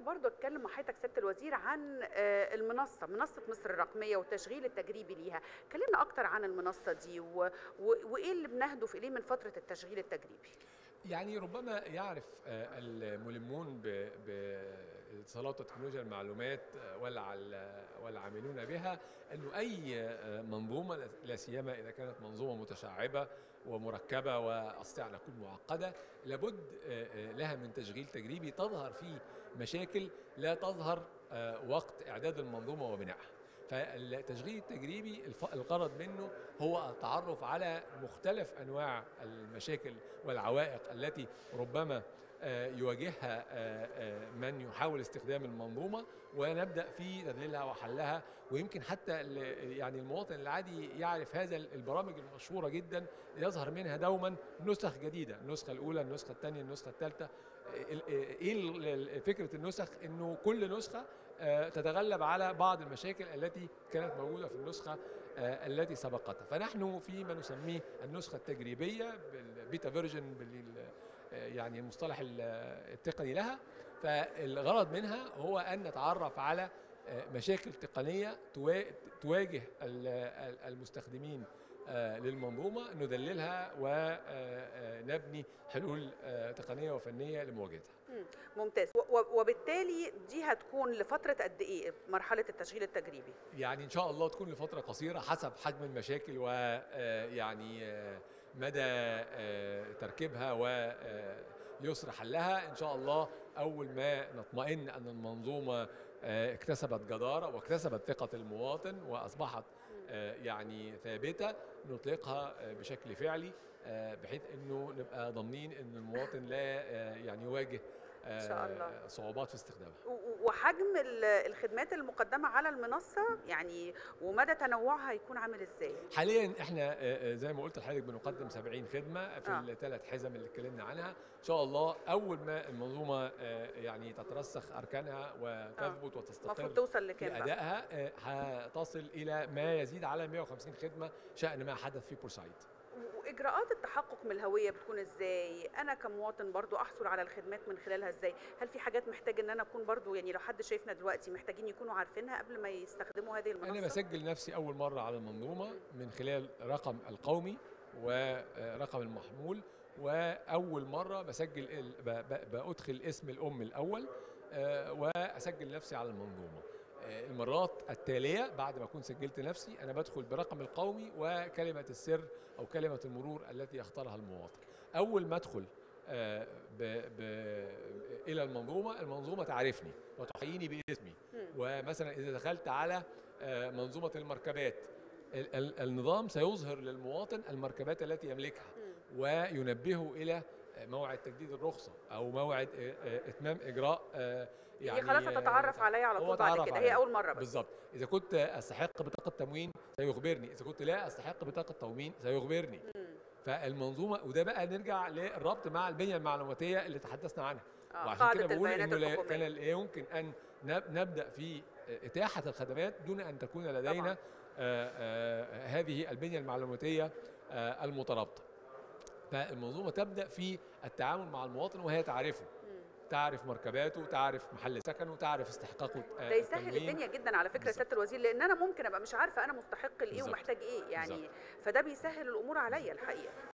برضو اتكلم مع حضرتك سياده الوزير عن آه، المنصه منصه مصر الرقميه والتشغيل التجريبي ليها كلمنا اكتر عن المنصه دي و... و... وايه اللي بنهدف اليه من فتره التشغيل التجريبي يعني ربما يعرف آه، الملمون ب- باتصالات وتكنولوجيا المعلومات آه، والع- والعاملون بها انه اي آه، منظومه لا سيما اذا كانت منظومه متشعبه ومركبه واستطيع ان تكون معقده لابد آه، آه، لها من تشغيل تجريبي تظهر فيه مشاكل لا تظهر آه، وقت اعداد المنظومه وبنائها فالتشغيل التجريبي الف- الغرض منه هو التعرف على مختلف انواع المشاكل والعوائق التي ربما آه، يواجهها آه، آه، من يحاول استخدام المنظومه ونبدا في تذليلها وحلها ويمكن حتى ال- يعني المواطن العادي يعرف هذا البرامج المشهوره جدا يظهر منها دوما نسخ جديده النسخه الاولى النسخه الثانيه النسخه الثالثه ايه ال- ال- فكره النسخ انه كل نسخه آه، تتغلب على بعض المشاكل التي كانت موجوده في النسخه آه، التي سبقتها فنحن في ما نسميه النسخه التجريبيه بالبيتا فيرجن بال آه، يعني المصطلح ال- التقني لها فالغرض منها هو ان نتعرف على آه، مشاكل تقنيه توا- تواجه ال- ال- المستخدمين آه، للمنظومه ندللها ونبني حلول آه، تقنيه وفنيه لمواجهتها مم، ممتاز و... و- وبالتالي دي هتكون لفتره قد ايه مرحله التشغيل التجريبي يعني ان شاء الله تكون لفتره قصيره حسب حجم المشاكل ويعني مدى آه، تركيبها ويسر حلها ان شاء الله اول ما نطمئن ان المنظومه آه، اكتسبت جداره واكتسبت ثقه المواطن واصبحت آه، يعني ثابته نطلقها آه، بشكل فعلي آه، بحيث انه نبقى ضامنين ان المواطن لا آه، يعني يواجه إن شاء الله. آه، صعوبات في استخدامها و- و- وحجم ال- الخدمات المقدمه على المنصه يعني ومدى تنوعها هيكون عامل ازاي حاليا احنا آه، آه، زي ما قلت لحضرتك بنقدم 70 خدمه في آه. الثلاث حزم اللي اتكلمنا عنها ان شاء الله اول ما المنظومه آه، يعني تترسخ اركانها وتثبت وتستقر المفروض توصل في لكام بقى ادائها آه، هتصل الى ما يزيد على 150 خدمه شان ما حدث في بورسعيد واجراءات التحقق من الهويه بتكون ازاي انا كمواطن برضو احصل على الخدمات من خلالها ازاي هل في حاجات محتاج ان انا اكون برضو يعني لو حد شايفنا دلوقتي محتاجين يكونوا عارفينها قبل ما يستخدموا هذه المنصه انا بسجل نفسي اول مره على المنظومه من خلال رقم القومي ورقم المحمول واول مره بسجل ال- ب- ب- بادخل اسم الام الاول آه، واسجل نفسي على المنظومه آه، المرات التاليه بعد ما اكون سجلت نفسي انا بدخل برقم القومي وكلمه السر او كلمه المرور التي يختارها المواطن اول ما ادخل آه، ب ب الى المنظومه المنظومه تعرفني وتحييني باسمي مم. ومثلا اذا دخلت على آه، منظومه المركبات ال- ال- النظام سيظهر للمواطن المركبات التي يملكها مم. وينبهه الى موعد تجديد الرخصه او موعد آه، آه، اتمام اجراء آه، يعني خلاص هتتعرف عليا على هو طول بعد اتعرف كده عليا. هي اول مره بس بالظبط اذا كنت استحق بطاقه تموين سيخبرني اذا كنت لا استحق بطاقه تموين سيخبرني مم. فالمنظومه وده بقى نرجع للربط مع البنيه المعلوماتيه اللي تحدثنا عنها آه، وعشان كده قاعدة بقول البيانات انه لا- الحكومية. كان لا يمكن ان نب- نبدا في اتاحه الخدمات دون ان تكون لدينا طبعاً. آه، آه، هذه البنيه المعلوماتيه آه، المترابطه فالمنظومه تبدا في التعامل مع المواطن وهي تعرفه مم. تعرف مركباته تعرف محل سكنه تعرف استحقاقه آه، ده يسهل التموين. الدنيا جدا على فكره بالظبط. سياده الوزير لان انا ممكن ابقى مش عارفه انا مستحق لايه بالظبط. ومحتاج ايه يعني بالظبط. فده بيسهل الامور عليا الحقيقه